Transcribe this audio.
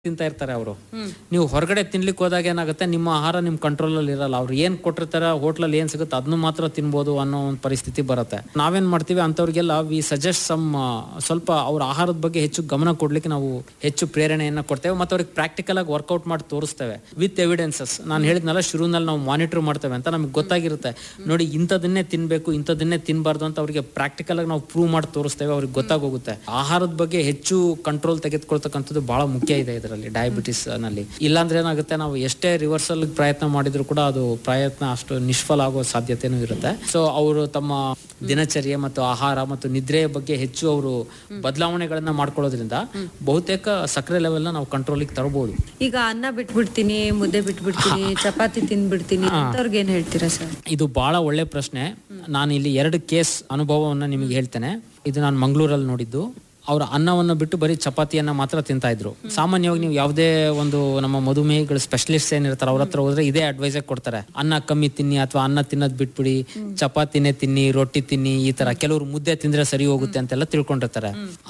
ತಿಂತಾ ಇರ್ತಾರೆ ಅವರು ನೀವು ಹೊರಗಡೆ ತಿನ್ಲಿಕ್ಕೆ ಹೋದಾಗ ಏನಾಗುತ್ತೆ ನಿಮ್ಮ ಆಹಾರ ನಿಮ್ ಕಂಟ್ರೋಲ್ ಅಲ್ಲಿ ಇರಲ್ಲ ಅವ್ರು ಏನ್ ಕೊಟ್ಟಿರ್ತಾರೆ ಹೋಟ್ಲಲ್ಲಿ ಏನ್ ಸಿಗುತ್ತೆ ಅದನ್ನು ಮಾತ್ರ ತಿನ್ಬೋದು ಅನ್ನೋ ಒಂದು ಪರಿಸ್ಥಿತಿ ಬರುತ್ತೆ ನಾವೇನ್ ಮಾಡ್ತೀವಿ ಅಂತವ್ರಿಗೆಲ್ಲ ವಿ ಸಜೆಸ್ಟ್ ಸಮ್ ಸ್ವಲ್ಪ ಅವ್ರ ಆಹಾರದ ಬಗ್ಗೆ ಹೆಚ್ಚು ಗಮನ ಕೊಡ್ಲಿಕ್ಕೆ ನಾವು ಹೆಚ್ಚು ಪ್ರೇರಣೆಯನ್ನ ಕೊಡ್ತೇವೆ ಮತ್ತೆ ಅವ್ರಿಗೆ ಪ್ರಾಕ್ಟಿಕಲ್ ಆಗಿ ವರ್ಕೌಟ್ ಮಾಡಿ ತೋರಿಸ್ತೇವೆ ವಿತ್ ಎವಿಡೆನ್ಸಸ್ ನಾನು ಹೇಳಿದ್ನಲ್ಲ ಶುರುನಲ್ಲಿ ನಾವು ಮಾನಿಟರ್ ಮಾಡ್ತೇವೆ ಅಂತ ನಮ್ಗೆ ಗೊತ್ತಾಗಿರುತ್ತೆ ನೋಡಿ ಇಂಥದನ್ನೇ ತಿನ್ಬೇಕು ಇಂಥದನ್ನೇ ತಿನ್ಬಾರ್ದು ಅಂತ ಅವ್ರಿಗೆ ಪ್ರಾಕ್ಟಿಕಲ್ ಆಗಿ ನಾವು ಪ್ರೂವ್ ಮಾಡಿ ತೋರಿಸ್ತೇವೆ ಅವ್ರಿಗೆ ಗೊತ್ತಾಗೋಗುತ್ತೆ ಆಹಾರದ ಬಗ್ಗೆ ಹೆಚ್ಚು ಕಂಟ್ರೋಲ್ ತೆಗೆದುಕೊಳ್ತಕ್ಕಂಥದ್ದು ಬಹಳ ಮುಖ್ಯ ಇದೆ ಇದರಲ್ಲಿ ಡಯಾಬಿಟಿಸ್ ನಲ್ಲಿ ಇಲ್ಲಾಂದ್ರೆ ಏನಾಗುತ್ತೆ ನಾವು ಎಷ್ಟೇ ರಿವರ್ಸಲ್ ಪ್ರಯತ್ನ ಮಾಡಿದ್ರು ಕೂಡ ಅದು ಪ್ರಯತ್ನ ಅಷ್ಟು ನಿಷ್ಫಲ ಆಗೋ ಸಾಧ್ಯತೆನೂ ಇರುತ್ತೆ ಸೊ ಅವರು ತಮ್ಮ ದಿನಚರ್ಯೆ ಮತ್ತು ಆಹಾರ ಮತ್ತು ನಿದ್ರೆಯ ಬಗ್ಗೆ ಹೆಚ್ಚು ಅವರು ಬದಲಾವಣೆಗಳನ್ನ ಮಾಡ್ಕೊಳ್ಳೋದ್ರಿಂದ ಬಹುತೇಕ ಸಕ್ಕರೆ ಲೆವೆಲ್ ನಾವು ಕಂಟ್ರೋಲಿಗೆ ತರಬಹುದು ಈಗ ಅನ್ನ ಬಿಟ್ಬಿಡ್ತೀನಿ ಮುದ್ದೆ ಬಿಟ್ಬಿಡ್ತೀನಿ ಚಪಾತಿ ತಿಂದ್ಬಿಡ್ತೀನಿ ಅಂತವ್ರಿಗೆ ಏನ್ ಹೇಳ್ತೀರಾ ಸರ್ ಇದು ಬಹಳ ಒಳ್ಳೆ ಪ್ರಶ್ನೆ ನಾನು ಇಲ್ಲಿ ಎರಡು ಕೇಸ್ ಅನುಭವವನ್ನ ನಿಮಗೆ ಹೇಳ್ತೇನೆ ಇದು ನಾನು ಮಂಗಳೂರಲ್ಲಿ ನೋಡಿದ್ದು ಅವ್ರ ಅನ್ನವನ್ನು ಬಿಟ್ಟು ಬರೀ ಚಪಾತಿಯನ್ನ ಮಾತ್ರ ತಿಂತಾ ಇದ್ರು ಸಾಮಾನ್ಯವಾಗಿ ನೀವು ಯಾವುದೇ ಒಂದು ನಮ್ಮ ಮಧುಮೇಹಿಗಳು ಸ್ಪೆಷಲಿಸ್ಟ್ ಏನಿರ್ತಾರೆ ಅವ್ರ ಹತ್ರ ಹೋದ್ರೆ ಇದೇ ಅಡ್ವೈಸ್ ಕೊಡ್ತಾರೆ ಅನ್ನ ಕಮ್ಮಿ ತಿನ್ನಿ ಅಥವಾ ಅನ್ನ ತಿನ್ನೋದ್ ಬಿಟ್ಬಿಡಿ ಚಪಾತಿನೇ ತಿನ್ನಿ ರೊಟ್ಟಿ ತಿನ್ನಿ ಈ ತರ ಕೆಲವರು ಮುದ್ದೆ ತಿಂದ್ರೆ ಸರಿ ಹೋಗುತ್ತೆ ಅಂತೆಲ್ಲ ತಿಳ್ಕೊಂಡಿರ್ತಾರೆ